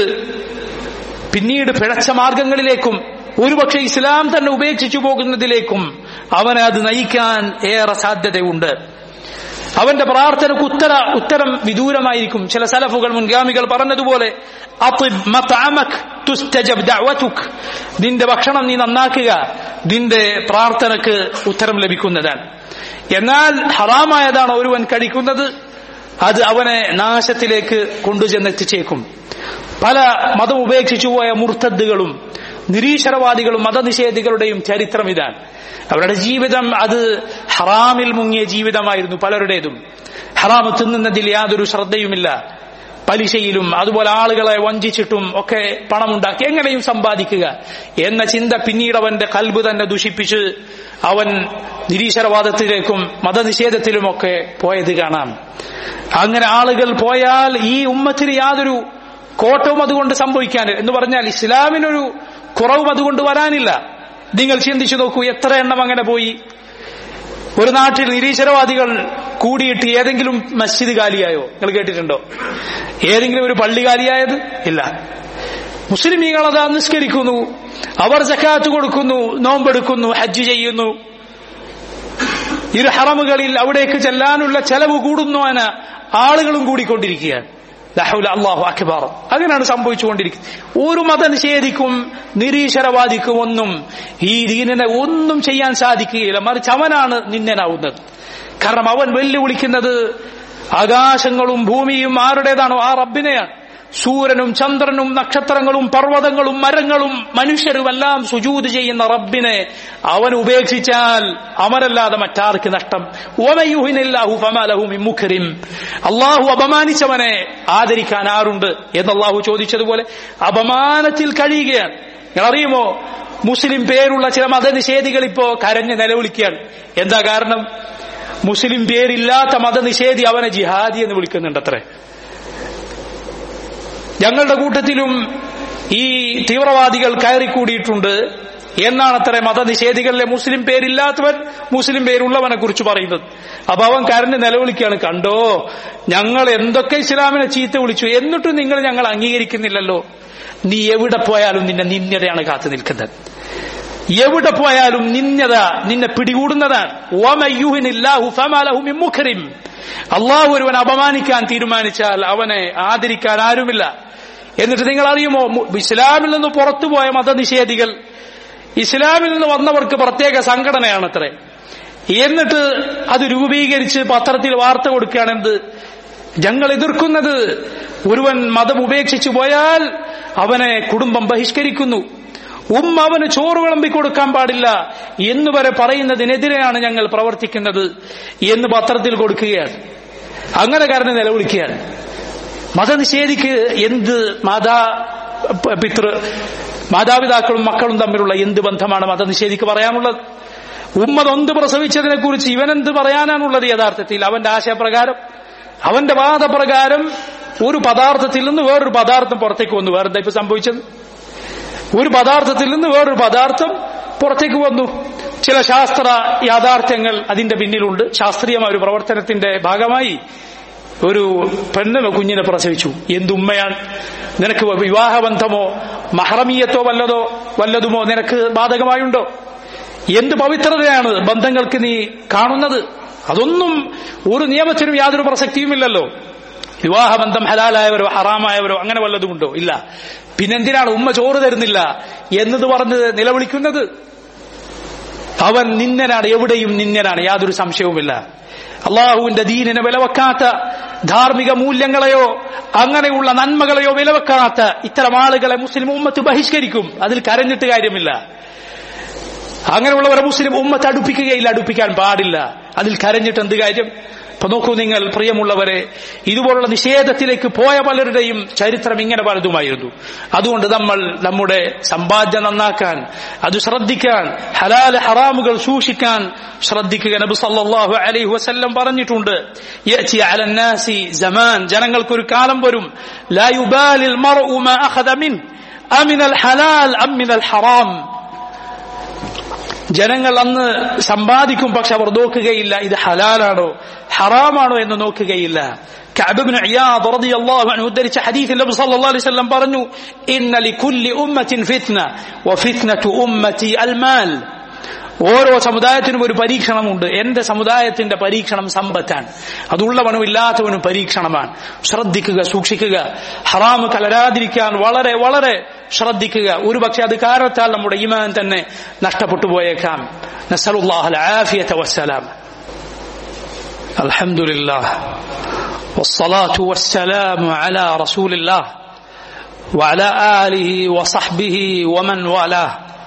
പിന്നീട് പിഴച്ച മാർഗങ്ങളിലേക്കും ഒരുപക്ഷെ ഇസ്ലാം തന്നെ ഉപേക്ഷിച്ചു പോകുന്നതിലേക്കും അവനെ അത് നയിക്കാൻ ഏറെ സാധ്യതയുണ്ട് അവന്റെ പ്രാർത്ഥനക്ക് ഉത്തര ഉത്തരം വിദൂരമായിരിക്കും ചില സലഫുകൾ മുൻഗാമികൾ പറഞ്ഞതുപോലെ നിന്റെ ഭക്ഷണം നീ നന്നാക്കുക നിന്റെ പ്രാർത്ഥനക്ക് ഉത്തരം ലഭിക്കുന്നതാണ് എന്നാൽ ഹറാമായതാണ് ഒരുവൻ കഴിക്കുന്നത് അത് അവനെ നാശത്തിലേക്ക് കൊണ്ടുചെന്നെത്തിച്ചേക്കും പല മതം ഉപേക്ഷിച്ചു പോയ മുർത്തദ്ദുകളും നിരീശ്വരവാദികളും മതനിഷേധികളുടെയും ചരിത്രം ഇതാണ് അവരുടെ ജീവിതം അത് ഹറാമിൽ മുങ്ങിയ ജീവിതമായിരുന്നു പലരുടേതും ഹറാം തിന്നുന്നതിൽ യാതൊരു ശ്രദ്ധയുമില്ല പലിശയിലും അതുപോലെ ആളുകളെ വഞ്ചിച്ചിട്ടും ഒക്കെ പണമുണ്ടാക്കി എങ്ങനെയും സമ്പാദിക്കുക എന്ന ചിന്ത പിന്നീട് അവന്റെ കൽബ് തന്നെ ദുഷിപ്പിച്ച് അവൻ നിരീശ്വരവാദത്തിലേക്കും മതനിഷേധത്തിലുമൊക്കെ പോയത് കാണാം അങ്ങനെ ആളുകൾ പോയാൽ ഈ ഉമ്മത്തിന് യാതൊരു കോട്ടവും അതുകൊണ്ട് സംഭവിക്കാൻ എന്ന് പറഞ്ഞാൽ ഇസ്ലാമിനൊരു കുറവും അതുകൊണ്ട് വരാനില്ല നിങ്ങൾ ചിന്തിച്ചു നോക്കൂ എത്ര എണ്ണം അങ്ങനെ പോയി ഒരു നാട്ടിൽ നിരീശ്വരവാദികൾ കൂടിയിട്ട് ഏതെങ്കിലും മസ്ജിദ് കാലിയായോ നിങ്ങൾ കേട്ടിട്ടുണ്ടോ ഏതെങ്കിലും ഒരു പള്ളി കാലിയായത് ഇല്ല മുസ്ലിമീങ്ങൾ അത് നിസ്കരിക്കുന്നു അവർ ജക്കാത്ത് കൊടുക്കുന്നു നോമ്പെടുക്കുന്നു ഹജ്ജ് ചെയ്യുന്നു ഇരു ഹറമുകളിൽ അവിടേക്ക് ചെല്ലാനുള്ള ചെലവ് കൂടുന്നവന് ആളുകളും കൂടിക്കൊണ്ടിരിക്കുകയാണ് അള്ളാഹു അക്ബാർ അങ്ങനെയാണ് സംഭവിച്ചുകൊണ്ടിരിക്കുന്നത് ഒരു മതനിഷേധിക്കും നിരീശ്വരവാദിക്കും ഒന്നും ഈ ദീനിനെ ഒന്നും ചെയ്യാൻ സാധിക്കുകയില്ല മറിച്ച് അവനാണ് നിന്നനാവുന്നത് കാരണം അവൻ വെല്ലുവിളിക്കുന്നത് ആകാശങ്ങളും ഭൂമിയും ആരുടേതാണോ ആ റബ്ബിനെയാണ് സൂര്യനും ചന്ദ്രനും നക്ഷത്രങ്ങളും പർവ്വതങ്ങളും മരങ്ങളും മനുഷ്യരുമെല്ലാം സുജൂത് ചെയ്യുന്ന റബ്ബിനെ അവൻ ഉപേക്ഷിച്ചാൽ അവനല്ലാതെ മറ്റാർക്ക് നഷ്ടം അള്ളാഹു അപമാനിച്ചവനെ ആദരിക്കാൻ ആരുണ്ട് എന്ന് അള്ളാഹു ചോദിച്ചതുപോലെ അപമാനത്തിൽ കഴിയുകയാണ് അറിയുമോ മുസ്ലിം പേരുള്ള ചില മതനിഷേധികൾ ഇപ്പോ കരഞ്ഞ് നിലവിളിക്കുകയാണ് എന്താ കാരണം മുസ്ലിം പേരില്ലാത്ത മതനിഷേധി അവനെ ജിഹാദി എന്ന് വിളിക്കുന്നുണ്ടത്രേ ഞങ്ങളുടെ കൂട്ടത്തിലും ഈ തീവ്രവാദികൾ കയറിക്കൂടിയിട്ടുണ്ട് എന്നാണ് അത്ര മതനിഷേധികളിലെ മുസ്ലിം പേരില്ലാത്തവൻ മുസ്ലിം പേരുള്ളവനെ കുറിച്ച് പറയുന്നത് അപ്പൊ അവൻ കരഞ്ഞ് നിലവിളിക്കുകയാണ് കണ്ടോ ഞങ്ങൾ എന്തൊക്കെ ഇസ്ലാമിനെ ചീത്ത വിളിച്ചു എന്നിട്ടും നിങ്ങൾ ഞങ്ങൾ അംഗീകരിക്കുന്നില്ലല്ലോ നീ എവിടെ പോയാലും നിന്നെ നിന്യതയാണ് കാത്തു നിൽക്കുന്നത് എവിടെ പോയാലും നിന്യത നിന്നെ പിടികൂടുന്നതാണ് അള്ളാഹു ഒരുവൻ അപമാനിക്കാൻ തീരുമാനിച്ചാൽ അവനെ ആദരിക്കാൻ ആരുമില്ല എന്നിട്ട് നിങ്ങൾ അറിയുമോ ഇസ്ലാമിൽ നിന്ന് പുറത്തുപോയ മതനിഷേധികൾ ഇസ്ലാമിൽ നിന്ന് വന്നവർക്ക് പ്രത്യേക സംഘടനയാണത്രേ എന്നിട്ട് അത് രൂപീകരിച്ച് പത്രത്തിൽ വാർത്ത കൊടുക്കുകയാണെന്ത് ഞങ്ങൾ എതിർക്കുന്നത് ഒരുവൻ മതം ഉപേക്ഷിച്ചു പോയാൽ അവനെ കുടുംബം ബഹിഷ്കരിക്കുന്നു ഉമ്മ അവന് ചോറ് വിളമ്പി കൊടുക്കാൻ പാടില്ല എന്ന് വരെ പറയുന്നതിനെതിരെയാണ് ഞങ്ങൾ പ്രവർത്തിക്കുന്നത് എന്ന് പത്രത്തിൽ കൊടുക്കുകയാണ് അങ്ങനെ കാരണം നിലവിളിക്കുകയാണ് മതനിഷേധിക്ക് എന്ത് മാതാ പിതൃ മാതാപിതാക്കളും മക്കളും തമ്മിലുള്ള എന്ത് ബന്ധമാണ് മതനിഷേധിക്ക് പറയാനുള്ളത് ഉമ്മ നൊന്ത് പ്രസവിച്ചതിനെ കുറിച്ച് ഇവനെന്ത് പറയാനാണുള്ളത് യഥാർത്ഥത്തിൽ അവന്റെ ആശയപ്രകാരം അവന്റെ വാദപ്രകാരം ഒരു പദാർത്ഥത്തിൽ നിന്ന് വേറൊരു പദാർത്ഥം പുറത്തേക്ക് വന്നു വേറെന്താ ഇപ്പൊ സംഭവിച്ചത് ഒരു പദാർത്ഥത്തിൽ നിന്ന് വേറൊരു പദാർത്ഥം പുറത്തേക്ക് വന്നു ചില ശാസ്ത്ര യാഥാർത്ഥ്യങ്ങൾ അതിന്റെ പിന്നിലുണ്ട് ശാസ്ത്രീയമായ ഒരു പ്രവർത്തനത്തിന്റെ ഭാഗമായി ഒരു പെണ്ണ് കുഞ്ഞിനെ പ്രസവിച്ചു എന്തുമ്മയാണ് നിനക്ക് വിവാഹബന്ധമോ മഹറമീയത്തോ വല്ലതോ വല്ലതുമോ നിനക്ക് ബാധകമായുണ്ടോ എന്ത് പവിത്രതയാണ് ബന്ധങ്ങൾക്ക് നീ കാണുന്നത് അതൊന്നും ഒരു നിയമത്തിനും യാതൊരു പ്രസക്തിയുമില്ലല്ലോ വിവാഹബന്ധം ഹലാലായവരോ ഹറാമായവരോ അങ്ങനെ വല്ലതുമുണ്ടോ ഇല്ല പിന്നെന്തിനാണ് ഉമ്മ ചോറ് തരുന്നില്ല എന്നത് പറഞ്ഞ് നിലവിളിക്കുന്നത് അവൻ നിന്നനാണ് എവിടെയും നിന്നനാണ് യാതൊരു സംശയവുമില്ല അള്ളാഹുവിന്റെ ദീനിനെ വിലവെക്കാത്ത ധാർമ്മിക മൂല്യങ്ങളെയോ അങ്ങനെയുള്ള നന്മകളെയോ വിലവെക്കാത്ത ഇത്തരം ആളുകളെ മുസ്ലിം ഉമ്മത്ത് ബഹിഷ്കരിക്കും അതിൽ കരഞ്ഞിട്ട് കാര്യമില്ല അങ്ങനെയുള്ളവരെ മുസ്ലിം ഉമ്മത്ത് അടുപ്പിക്കുകയില്ല അടുപ്പിക്കാൻ പാടില്ല അതിൽ കരഞ്ഞിട്ട് എന്ത് കാര്യം ഇപ്പൊ നോക്കൂ നിങ്ങൾ പ്രിയമുള്ളവരെ ഇതുപോലുള്ള നിഷേധത്തിലേക്ക് പോയ പലരുടെയും ചരിത്രം ഇങ്ങനെ പലതുമായിരുന്നു അതുകൊണ്ട് നമ്മൾ നമ്മുടെ സമ്പാദ്യം നന്നാക്കാൻ അത് ശ്രദ്ധിക്കാൻ ഹലാൽ ഹറാമുകൾ സൂക്ഷിക്കാൻ ശ്രദ്ധിക്കുക നബി സല്ലല്ലാഹു അലൈഹി വസല്ലം പറഞ്ഞിട്ടുണ്ട് യഅതി അല നാസി സമാൻ ജനങ്ങൾക്കൊരു കാലം വരും ലാ യുബാലിൽ മർഉ മാ അഖദ മിൻ അമിനൽ ഹലാൽ അം മിനൽ ഹറാം ജനങ്ങൾ അന്ന് സമ്പാദിക്കും പക്ഷെ അവർ നോക്കുകയില്ല ഇത് ഹലാലാണോ ഹറാമാണോ എന്ന് നോക്കുകയില്ല കഅബിബ്നു ഇയാദ് റളിയല്ലാഹു അൻഹു ഉദ്ധരിച്ച ഹദീസിൽ നബി സല്ലല്ലാഹു അലൈഹി വസല്ലം പറഞ്ഞു ഇന്ന ലികുല്ലി ഉമ്മത്തിൻ ഫിത്ന വഫിത്നതു ഉമ്മത്തി അൽമാൽ ഓരോ സമുദായത്തിനും ഒരു പരീക്ഷണമുണ്ട് എന്റെ സമുദായത്തിന്റെ പരീക്ഷണം സമ്പത്താണ് അതുള്ളവനും ഇല്ലാത്തവനും പരീക്ഷണമാണ് ശ്രദ്ധിക്കുക സൂക്ഷിക്കുക ഹറാമ് കലരാതിരിക്കാൻ വളരെ വളരെ ശ്രദ്ധിക്കുക ഒരുപക്ഷെ അത് കാരണത്താൽ നമ്മുടെ ഈമാൻ തന്നെ നഷ്ടപ്പെട്ടു പോയേക്കാം നസലുല്ലാഹൽ ആഫിയത വസ്സലാം അൽഹംദുലില്ലാഹ് والصلاة والسلام على رسول الله وعلى آله وصحبه ومن والاه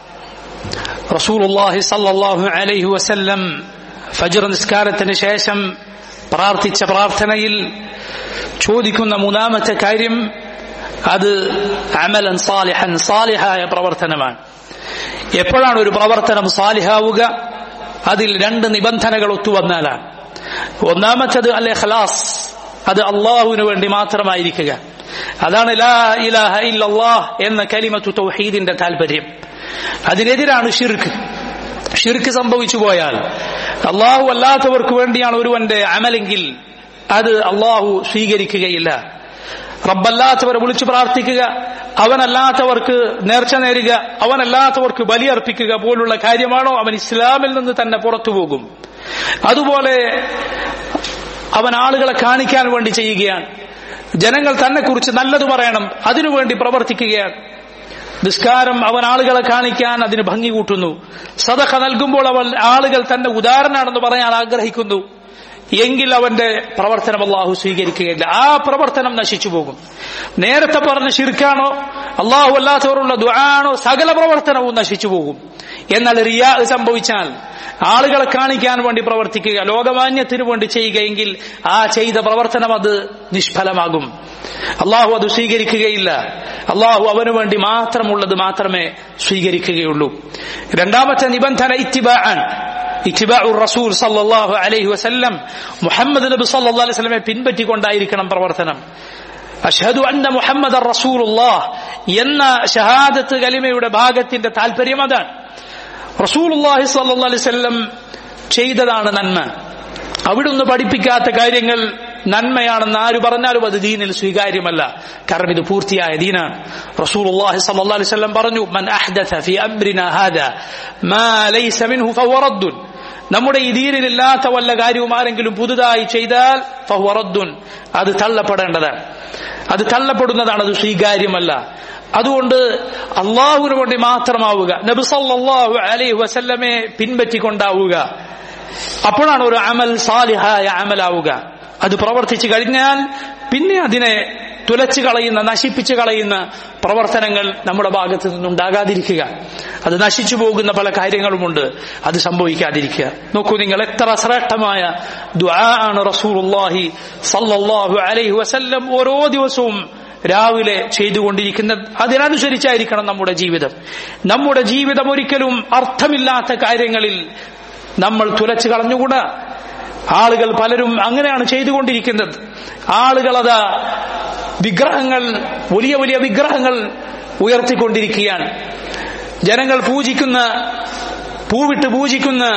റസൂലുള്ളാഹി സല്ലല്ലാഹു അലൈഹി വസല്ലം ഫജ്ർ നിസ്കാരത്തിന് ശേഷം പ്രാർത്ഥിച്ച പ്രാർത്ഥനയിൽ ചോദിക്കുന്ന മൂന്നാമത്തെ കാര്യം അത് അമലൻ സാലിഹൻ സാലിഹായ പ്രവർത്തനമാണ് എപ്പോഴാണ് ഒരു പ്രവർത്തനം സാലിഹാവുക അതിൽ രണ്ട് നിബന്ധനകൾ ഒത്തുവന്നാലാണ് ഒന്നാമത്തത് അല്ലെ ഖലാസ് അത് അള്ളാഹുവിന് വേണ്ടി മാത്രമായിരിക്കുക അതാണ് ലാ ഇലാഹ ഇല്ലല്ലാഹ് എന്ന കലിമത്തു തൗഹീദിന്റെ താല്പര്യം അതിനെതിരാണ് ഷിർക്ക് ഷിർക്ക് സംഭവിച്ചു പോയാൽ അള്ളാഹു അല്ലാത്തവർക്ക് വേണ്ടിയാണ് ഒരുവന്റെ അമലെങ്കിൽ അത് അള്ളാഹു സ്വീകരിക്കുകയില്ല റബ്ബല്ലാത്തവരെ വിളിച്ചു പ്രാർത്ഥിക്കുക അവനല്ലാത്തവർക്ക് നേർച്ച നേരുക അവനല്ലാത്തവർക്ക് ബലിയർപ്പിക്കുക പോലുള്ള കാര്യമാണോ അവൻ ഇസ്ലാമിൽ നിന്ന് തന്നെ പുറത്തു പോകും അതുപോലെ അവൻ ആളുകളെ കാണിക്കാൻ വേണ്ടി ചെയ്യുകയാണ് ജനങ്ങൾ തന്നെ കുറിച്ച് നല്ലത് പറയണം അതിനുവേണ്ടി പ്രവർത്തിക്കുകയാണ് നിസ്കാരം അവൻ ആളുകളെ കാണിക്കാൻ അതിന് ഭംഗി കൂട്ടുന്നു സദഖ നൽകുമ്പോൾ അവൻ ആളുകൾ തന്നെ ഉദാഹരണമാണെന്ന് പറയാൻ ആഗ്രഹിക്കുന്നു എങ്കിൽ അവന്റെ പ്രവർത്തനം അള്ളാഹു സ്വീകരിക്കുകയില്ല ആ പ്രവർത്തനം നശിച്ചു പോകും നേരത്തെ പറഞ്ഞ ശിർക്കാണോ അള്ളാഹു അല്ലാത്തവരുള്ള ദുആാണോ സകല പ്രവർത്തനവും നശിച്ചു പോകും എന്നാൽ റിയാ സംഭവിച്ചാൽ ആളുകളെ കാണിക്കാൻ വേണ്ടി പ്രവർത്തിക്കുക ലോകമാന്യത്തിന് വേണ്ടി ചെയ്യുകയെങ്കിൽ ആ ചെയ്ത പ്രവർത്തനം അത് നിഷ്ഫലമാകും അള്ളാഹു അത് സ്വീകരിക്കുകയില്ല അള്ളാഹു അവന് വേണ്ടി മാത്രമുള്ളത് മാത്രമേ സ്വീകരിക്കുകയുള്ളൂ രണ്ടാമത്തെ നിബന്ധന ഇത്തിബാൻ ഇത്തിബാഉ റസൂൽ സല്ലല്ലാഹു അലൈഹി വസല്ലം മുഹമ്മദ് നബി സല്ലല്ലാഹു അലൈഹി വസല്ലമയെ പിൻപറ്റിക്കൊണ്ടായിരിക്കണം പ്രവർത്തനം അഷ്ഹദു അന്ന മുഹമ്മദ് റസൂലുള്ളാഹ് എന്ന ഷഹാദത്ത് കലിമയുടെ ഭാഗത്തിന്റെ താല്പര്യം അതാണ് റസൂലുള്ളാഹി സല്ലല്ലാഹു അലൈഹി വസല്ലം ചെയ്തതാണ് നന്മ അവിടുന്ന് പഠിപ്പിക്കാത്ത കാര്യങ്ങൾ നന്മയാണെന്ന് ആര് പറഞ്ഞാലും അത് ദീനിൽ സ്വീകാര്യമല്ല കാരണം ഇത് പൂർത്തിയായ ദീനാണ് റസൂലുള്ളാഹി സ്വല്ലല്ലാഹു അലൈഹി വസല്ലം പറഞ്ഞു മൻ അഹ്ദഥ ഫി അംരിനാ ഹാദാ മാ ലൈസ മിൻഹു ഫഹുവ റദ്ദുൻ നമ്മുടെ ഈ ദീനിലില്ലാത്ത വല്ല കാര്യവും ആരെങ്കിലും പുതുതായി ചെയ്താൽ ഫഹുവ റദ്ദുൻ അത് തള്ളപ്പെടേണ്ടതാണ് അത് തള്ളപ്പെടുന്നതാണ് അത് സ്വീകാര്യമല്ല അതുകൊണ്ട് അള്ളാഹുവിന് വേണ്ടി മാത്രമാവുക നബി സല്ലല്ലാഹു അലൈഹി വസല്ലമയെ പിൻപറ്റിക്കൊണ്ടാവുക അപ്പോഴാണ് ഒരു അമൽ സാലിഹായ അമലാവുക അത് പ്രവർത്തിച്ചു കഴിഞ്ഞാൽ പിന്നെ അതിനെ തുലച്ചു കളയുന്ന നശിപ്പിച്ചു കളയുന്ന പ്രവർത്തനങ്ങൾ നമ്മുടെ ഭാഗത്ത് നിന്നുണ്ടാകാതിരിക്കുക അത് നശിച്ചു പോകുന്ന പല കാര്യങ്ങളുമുണ്ട് അത് സംഭവിക്കാതിരിക്കുക നോക്കൂ നിങ്ങൾ എത്ര ശ്രേഷ്ഠമായ ദുആ ആണ് റസൂലുള്ളാഹി സല്ലല്ലാഹു അലൈഹി വസല്ലം ഓരോ ദിവസവും രാവിലെ ചെയ്തുകൊണ്ടിരിക്കുന്നത് അതിനനുസരിച്ചായിരിക്കണം നമ്മുടെ ജീവിതം നമ്മുടെ ജീവിതം ഒരിക്കലും അർത്ഥമില്ലാത്ത കാര്യങ്ങളിൽ നമ്മൾ തുലച്ചു കളഞ്ഞുകൂടാ ആളുകൾ പലരും അങ്ങനെയാണ് ചെയ്തുകൊണ്ടിരിക്കുന്നത് ആളുകളത് വിഗ്രഹങ്ങൾ വലിയ വലിയ വിഗ്രഹങ്ങൾ ഉയർത്തിക്കൊണ്ടിരിക്കുകയാണ് ജനങ്ങൾ പൂജിക്കുന്ന പൂവിട്ട് പൂജിക്കുന്ന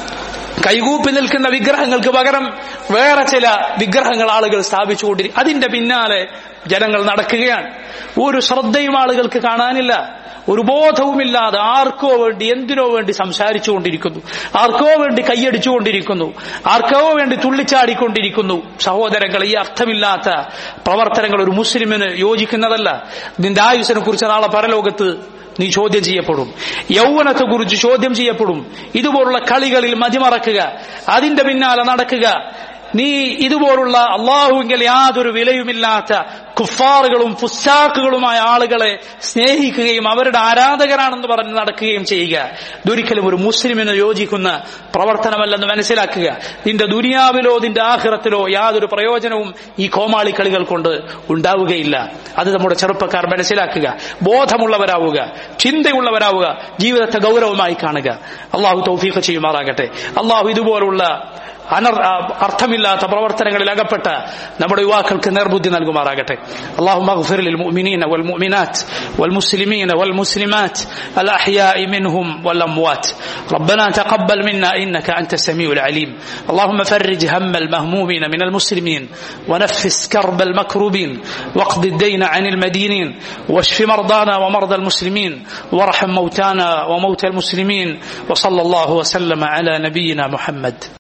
കൈകൂപ്പി നിൽക്കുന്ന വിഗ്രഹങ്ങൾക്ക് പകരം വേറെ ചില വിഗ്രഹങ്ങൾ ആളുകൾ സ്ഥാപിച്ചുകൊണ്ടിരിക്കും അതിന്റെ പിന്നാലെ ജനങ്ങൾ നടക്കുകയാണ് ഒരു ശ്രദ്ധയും ആളുകൾക്ക് കാണാനില്ല ഒരു ബോധവുമില്ലാതെ ആർക്കോ വേണ്ടി എന്തിനോ വേണ്ടി സംസാരിച്ചുകൊണ്ടിരിക്കുന്നു ആർക്കോ വേണ്ടി കൈയടിച്ചുകൊണ്ടിരിക്കുന്നു ആർക്കോ വേണ്ടി തുള്ളിച്ചാടിക്കൊണ്ടിരിക്കുന്നു സഹോദരങ്ങൾ ഈ അർത്ഥമില്ലാത്ത പ്രവർത്തനങ്ങൾ ഒരു മുസ്ലിമിന് യോജിക്കുന്നതല്ല നിന്റെ ആയുസിനെ കുറിച്ച് നാളെ പരലോകത്ത് നീ ചോദ്യം ചെയ്യപ്പെടും യൗവനത്തെ കുറിച്ച് ചോദ്യം ചെയ്യപ്പെടും ഇതുപോലുള്ള കളികളിൽ മതിമറക്കുക അതിന്റെ പിന്നാലെ നടക്കുക നീ ഇതുപോലുള്ള അള്ളാഹുവിൽ യാതൊരു വിലയുമില്ലാത്ത കുഫാറുകളും ഫുസ്സാക്കുകളുമായ ആളുകളെ സ്നേഹിക്കുകയും അവരുടെ ആരാധകരാണെന്ന് പറഞ്ഞ് നടക്കുകയും ചെയ്യുക ഇതൊരിക്കലും ഒരു മുസ്ലിമിന് യോജിക്കുന്ന പ്രവർത്തനമല്ലെന്ന് മനസ്സിലാക്കുക നിന്റെ ദുനിയാവിലോ നിന്റെ ആഹ്റത്തിലോ യാതൊരു പ്രയോജനവും ഈ കോമാളി കളികൾ കൊണ്ട് ഉണ്ടാവുകയില്ല അത് നമ്മുടെ ചെറുപ്പക്കാർ മനസ്സിലാക്കുക ബോധമുള്ളവരാവുക ചിന്തയുള്ളവരാവുക ജീവിതത്തെ ഗൗരവമായി കാണുക അള്ളാഹു തൗഫീഖ് ചെയ്യുമാറാകട്ടെ അള്ളാഹു ഇതുപോലുള്ള അനർ അർത്ഥമില്ലാത്ത പ്രവർത്തനങ്ങളിൽ അകപ്പെട്ട നമ്മുടെ യുവാക്കൾക്ക് നേർബുദ്ധി നൽകുമാറാകട്ടെ اللهم اغفر للمؤمنين والمؤمنات والمسلمين والمسلمات الأحياء منهم والأموات ربنا تقبل منا إنك أنت السميع العليم اللهم فرج هم المهمومين من المسلمين ونفس كرب المكروبين واقض الدين عن المدينين واشف مرضانا ومرضى المسلمين وارحم موتانا وموتى المسلمين وصلى الله وسلم على نبينا محمد